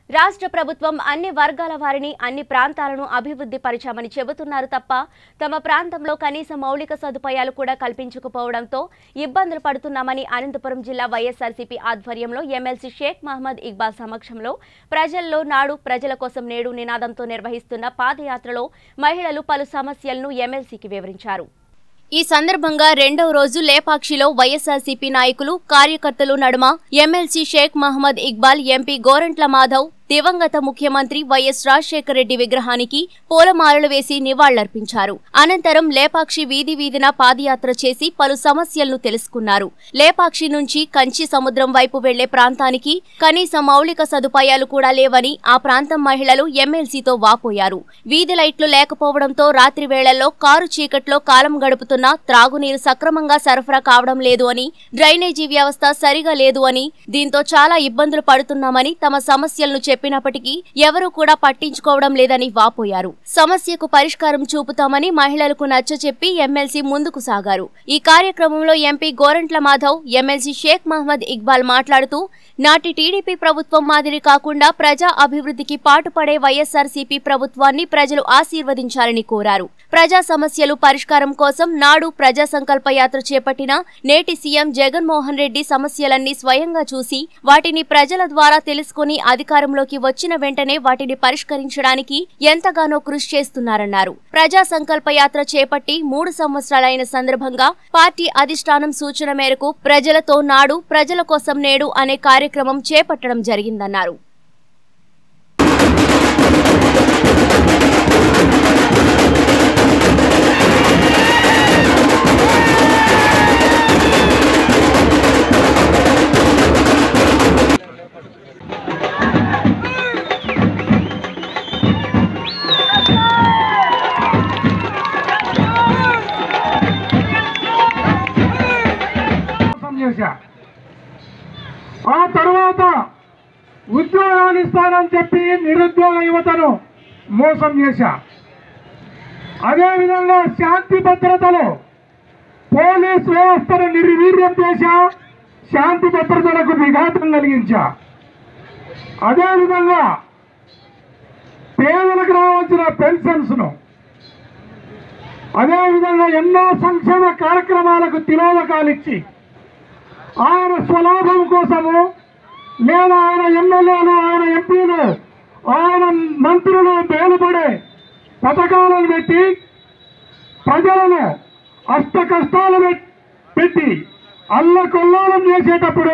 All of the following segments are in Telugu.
రాష్ట్ర ప్రభుత్వం అన్ని వర్గాల వారిని అన్ని ప్రాంతాలను అభివృద్ధి పరిచామని చెబుతున్నారు తప్ప తమ ప్రాంతంలో కనీస మౌలిక సదుపాయాలు కూడా కల్పించకపోవడంతో ఇబ్బందులు పడుతున్నామని అనంతపురం జిల్లా వైఎస్ఆర్సీపీ ఆధ్వర్యంలో ఎమ్మెల్సీ షేక్ మహమ్మద్ ఇక్బాల్ సమక్షంలో ప్రజల్లో నాడు ప్రజల కోసం నేడు నినాదంతో నిర్వహిస్తున్న పాదయాత్రలో మహిళలు పలు సమస్యలను ఎమ్మెల్సీకి వివరించారు ఈ సందర్భంగా రెండవ రోజు లేపాక్షిలో వైఎస్ఆర్సీపీ నాయకులు కార్యకర్తలు నడుమ ఎమ్మెల్సీ షేక్ మహమ్మద్ ఇక్బాల్ ఎంపీ గోరంట్ల మాధవ్ దివంగత ముఖ్యమంత్రి వైఎస్ రాజశేఖర రెడ్డి విగ్రహానికి పూలమాలలు వేసి నివాళులర్పించారు అనంతరం లేపాక్షి వీధి వీధిన పాదయాత్ర చేసి పలు సమస్యలను తెలుసుకున్నారు లేపాక్షి నుంచి కంచి సముద్రం వైపు వెళ్లే ప్రాంతానికి కనీస మౌలిక సదుపాయాలు కూడా లేవని ఆ ప్రాంతం మహిళలు ఎమ్మెల్సీతో వాపోయారు వీధి లైట్లు లేకపోవడంతో రాత్రి వేళల్లో కారు చీకట్లో కాలం గడుపుతున్నా త్రాగునీరు సక్రమంగా సరఫరా కావడం లేదు అని డ్రైనేజీ వ్యవస్థ సరిగా లేదు అని దీంతో చాలా ఇబ్బందులు పడుతున్నామని తమ సమస్యలను చెప్పినప్పటికీ ఎవరూ కూడా పట్టించుకోవడం లేదని వాపోయారు సమస్యకు పరిష్కారం చూపుతామని మహిళలకు నచ్చచెప్పి ఎమ్మెల్సీ ముందుకు సాగారు ఈ కార్యక్రమంలో ఎంపీ గోరంట్ల మాధవ్ ఎమ్మెల్సీ షేక్ మహమ్మద్ ఇక్బాల్ మాట్లాడుతూ నాటి టీడీపీ ప్రభుత్వం మాదిరి కాకుండా ప్రజా అభివృద్ధికి పాటుపడే వైఎస్ఆర్సీపీ ప్రభుత్వాన్ని ప్రజలు ఆశీర్వదించాలని కోరారు ప్రజా సమస్యలు పరిష్కారం కోసం నాడు ప్రజా సంకల్ప యాత్ర చేపట్టిన నేటి సీఎం జగన్మోహన్ రెడ్డి సమస్యలన్నీ స్వయంగా చూసి వాటిని ప్రజల ద్వారా తెలుసుకుని అధికారంలోకి వచ్చిన వెంటనే వాటిని పరిష్కరించడానికి ఎంతగానో కృషి చేస్తున్నారన్నారు ప్రజా సంకల్ప యాత్ర చేపట్టి మూడు సంవత్సరాలైన సందర్భంగా పార్టీ అధిష్టానం సూచన మేరకు ప్రజలతో నాడు ప్రజల కోసం నేడు అనే కార్యక్రమం చేపట్టడం జరిగిందన్నారు మోసం చేశా ఆ తరువాత ఉద్యోగాలు ఇస్తానని చెప్పి నిరుద్యోగ యువతను మోసం చేశా అదేవిధంగా శాంతి భద్రతలో పోలీస్ వ్యవస్థను నిర్వీర్యం చేశా శాంతి భద్రతలకు విఘాతం కలిగించా అదేవిధంగా పేదలకు రావాల్సిన పెన్షన్స్ను అదేవిధంగా ఎన్నో సంక్షేమ కార్యక్రమాలకు తిలోదకాలు ఇచ్చి ఆయన స్వలాభం కోసము లేదా ఆయన ఎమ్మెల్యేలు ఆయన ఎంపీలు ఆయన మంత్రులు మేలుపడే పథకాలను పెట్టి ప్రజలను అష్ట కష్టాలు పెట్- పెట్టి అల్లకొల్లాలం చేసేటప్పుడు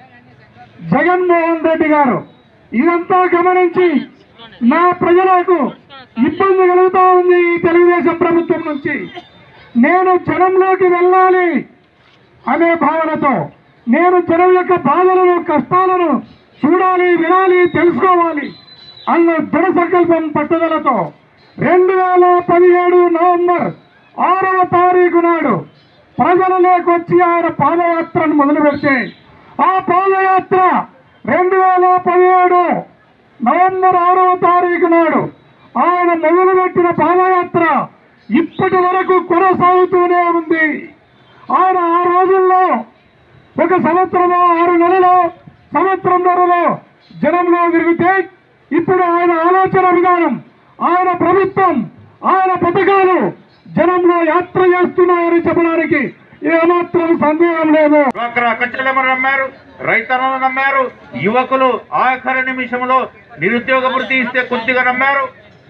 జగన్మోహన్ రెడ్డి గారు ఇదంతా గమనించి నా ప్రజలకు ఇబ్బంది కలుగుతా ఉంది ఈ తెలుగుదేశం ప్రభుత్వం నుంచి నేను జనంలోకి వెళ్ళాలి అనే భావనతో నేను జనం యొక్క బాధలను కష్టాలను చూడాలి వినాలి తెలుసుకోవాలి అన్న దృఢ సంకల్పం పట్టుదలతో రెండు వేల పదిహేడు నవంబర్ ఆరవ తారీఖు నాడు ప్రజలలోకి వచ్చి ఆయన పాదయాత్రను మొదలు పెడితే ఆ పాదయాత్ర రెండు వేల పదిహేడు నవంబర్ ఆరవ తారీఖు నాడు ఆయన మొదలుపెట్టిన పాదయాత్ర ఇప్పటి వరకు కొనసాగుతూనే ఉంది ఆయన ఆ రోజుల్లో ఒక సంవత్సరమో ఆరు నెలలో సంవత్సరంన్నరలో జనంలో తిరిగితే ఇప్పుడు ఆయన ఆలోచన విధానం ఆయన ప్రభుత్వం ఆయన పథకాలు జనంలో యాత్ర చేస్తున్నాయని చెప్పడానికి ఏమాత్రం సందేహం లేదు డ్వాక్రా కచ్చలెమ్మను నమ్మారు రైతన్నలు నమ్మారు యువకులు ఆఖరి నిమిషంలో నిరుద్యోగ వృత్తి ఇస్తే కొద్దిగా నమ్మారు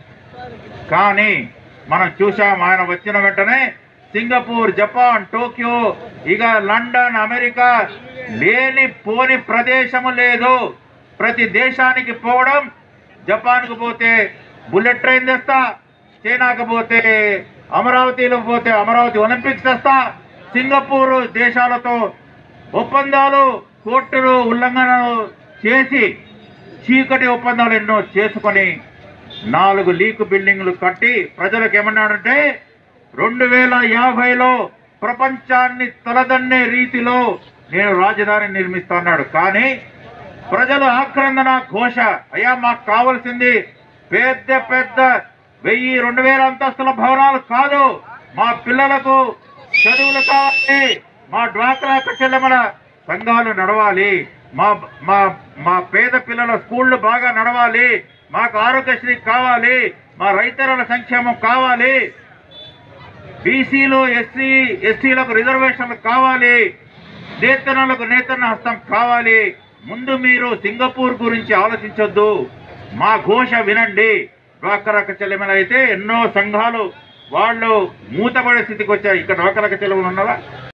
కానీ మనం చూసాం ఆయన వచ్చిన వెంటనే సింగపూర్ జపాన్ టోక్యో ఇక లండన్ అమెరికా లేని పోని ప్రదేశము లేదు ప్రతి దేశానికి పోవడం జపాన్కు పోతే బుల్లెట్ ట్రైన్ తెస్తా చైనాకు పోతే అమరావతిలో పోతే అమరావతి ఒలింపిక్స్ తెస్తా సింగపూర్ దేశాలతో ఒప్పందాలు కోర్టులు ఉల్లంఘనలు చేసి చీకటి ఒప్పందాలు ఎన్నో చేసుకొని నాలుగు లీక్ బిల్డింగ్లు కట్టి ప్రజలకు ఏమన్నాడంటే రెండు వేల యాభైలో ప్రపంచాన్ని తలదన్నే రీతిలో నేను రాజధాని నిర్మిస్తా అన్నాడు కానీ ప్రజలు ఆక్రందన ఘోష అయ్యా మాకు కావాల్సింది పెద్ద పెద్ద వెయ్యి రెండు వేల అంతస్తుల భవనాలు కాదు మా పిల్లలకు చదువులు కావాలి మా డ్వాక్రా కట్టెలమల సంఘాలు నడవాలి మా మా మా పేద పిల్లల స్కూళ్ళు బాగా నడవాలి మాకు ఆరోగ్యశ్రీ కావాలి మా రైతుల సంక్షేమం కావాలి బీసీలు ఎస్సీ ఎస్టీలకు రిజర్వేషన్లు కావాలి నేతన్నలకు నేతన్న హస్తం కావాలి ముందు మీరు సింగపూర్ గురించి ఆలోచించొద్దు మా ఘోష వినండి డ్వాకరక చెల్లెమలు అయితే ఎన్నో సంఘాలు వాళ్ళు మూతపడే స్థితికి వచ్చాయి ఇక్కడ డ్వాకరక చెల్లెమలు ఉన్నారా